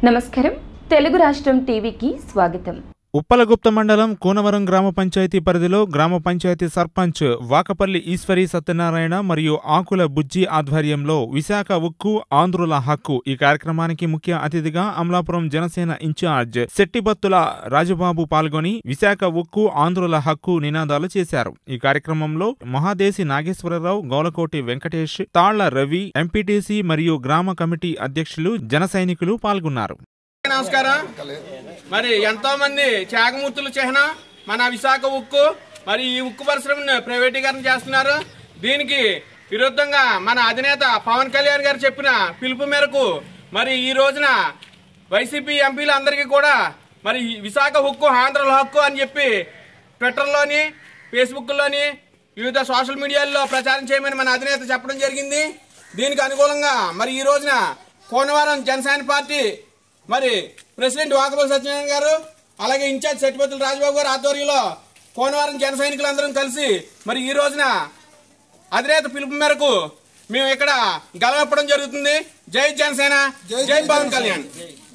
నమస్కారం తెలుగు రాష్ట్రం టీవీకి స్వాగతం ఉప్పలగుప్త మండలం కూనవరం గ్రామ పంచాయతీ పరిధిలో గ్రామ పంచాయతీ సర్పంచ్ వాకపల్లి ఈశ్వరి సత్యనారాయణ మరియు ఆకుల బుజ్జి ఆధ్వర్యంలో విశాఖ ఉక్కు ఆంధ్రుల హక్కు ఈ కార్యక్రమానికి ముఖ్య అతిథిగా అమలాపురం జనసేన ఇన్ఛార్జ్ శెట్టిబత్తుల రాజబాబు పాల్గొని విశాఖ ఉక్కు ఆంధ్రుల హక్కు నినాదాలు చేశారు ఈ కార్యక్రమంలో మహాదేశి నాగేశ్వరరావు గౌలకోటి వెంకటేష్ తాళ్ల రవి ఎంపీటీసీ మరియు గ్రామ కమిటీ అధ్యక్షులు జన సైనికులు పాల్గొన్నారు నమస్కారం మరి ఎంతో మంది త్యాగమూర్తుల చిహ్నం మన విశాఖ ఉక్కు మరి ఈ ఉక్కు పరిశ్రమను ప్రైవేటీకరణ చేస్తున్నారు దీనికి విరుద్ధంగా మన అధినేత పవన్ కళ్యాణ్ గారు చెప్పిన పిలుపు మేరకు మరి ఈ రోజున వైసీపీ ఎంపీలు అందరికీ కూడా మరి ఈ విశాఖ హక్కు ఆంధ్రుల హక్కు అని చెప్పి ట్విట్టర్లోని ఫేస్బుక్లోని వివిధ సోషల్ మీడియాల్లో ప్రచారం చేయమని మన అధినేత చెప్పడం జరిగింది దీనికి అనుకూలంగా మరి ఈ రోజున కోనవరం జనసేన పార్టీ మరి ప్రెసిడెంట్ వాకబల్ సత్యనారాయణ గారు అలాగే ఇన్ఛార్జ్ సెట్టిపతుల రాజబాబు గారు ఆధ్వర్యంలో కోనవరం జన సైనికులందరం కలిసి మరి ఈ రోజున అధినేత పిలుపు మేరకు మేము ఇక్కడ గలవెప్పడం జరుగుతుంది జై జనసేన జై పవన్ కళ్యాణ్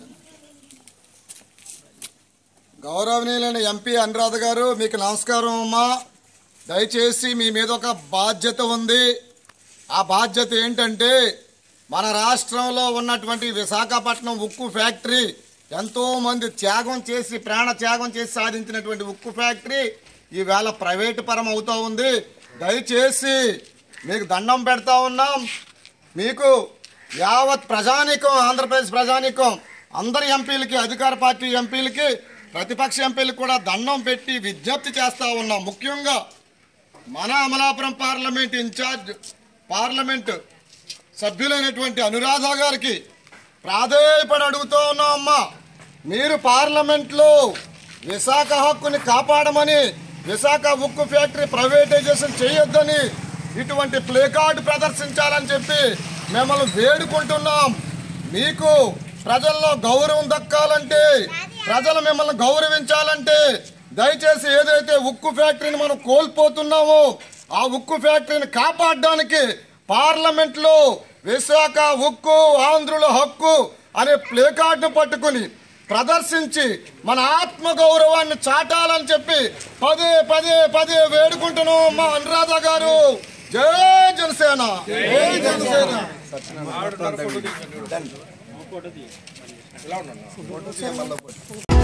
గౌరవనీయులైన ఎంపీ అనురాధ గారు మీకు నమస్కారం అమ్మా దయచేసి మీ మీద ఒక బాధ్యత ఉంది ఆ బాధ్యత ఏంటంటే మన రాష్ట్రంలో ఉన్నటువంటి విశాఖపట్నం ఉక్కు ఫ్యాక్టరీ ఎంతో మంది త్యాగం చేసి ప్రాణ త్యాగం చేసి సాధించినటువంటి ఉక్కు ఫ్యాక్టరీ ఈవేళ ప్రైవేటు పరం అవుతా ఉంది దయచేసి మీకు దండం పెడతా ఉన్నాం మీకు యావత్ ప్రజానీకం ఆంధ్రప్రదేశ్ ప్రజానీకం అందరి ఎంపీలకి అధికార పార్టీ ఎంపీలకి ప్రతిపక్ష ఎంపీలకు కూడా దండం పెట్టి విజ్ఞప్తి చేస్తా ఉన్నాం ముఖ్యంగా మన అమలాపురం పార్లమెంట్ ఇన్ఛార్జ్ పార్లమెంట్ సభ్యులైనటువంటి అనురాధ గారికి ప్రాధేయపడి అడుగుతూ ఉన్నాం అమ్మా మీరు పార్లమెంట్లో విశాఖ హక్కుని కాపాడమని విశాఖ ఉక్కు ఫ్యాక్టరీ ప్రైవేటైజేషన్ చేయొద్దని ఇటువంటి ప్లే కార్డు ప్రదర్శించాలని చెప్పి మిమ్మల్ని వేడుకుంటున్నాం మీకు ప్రజల్లో గౌరవం దక్కాలంటే ప్రజలు మిమ్మల్ని గౌరవించాలంటే దయచేసి ఏదైతే ఉక్కు ఫ్యాక్టరీని మనం కోల్పోతున్నామో ఆ ఉక్కు ఫ్యాక్టరీని కాపాడడానికి పార్లమెంట్ లో విశాఖ ఉక్కు ఆంధ్రుల హక్కు అనే ప్లే కార్డును పట్టుకుని ప్రదర్శించి మన ఆత్మ గౌరవాన్ని చాటాలని చెప్పి పదే పదే పదే వేడుకుంటున్నాం మా అనురాధ గారు జై జనసేన జై జనసేన ఇలా ఉన్నాను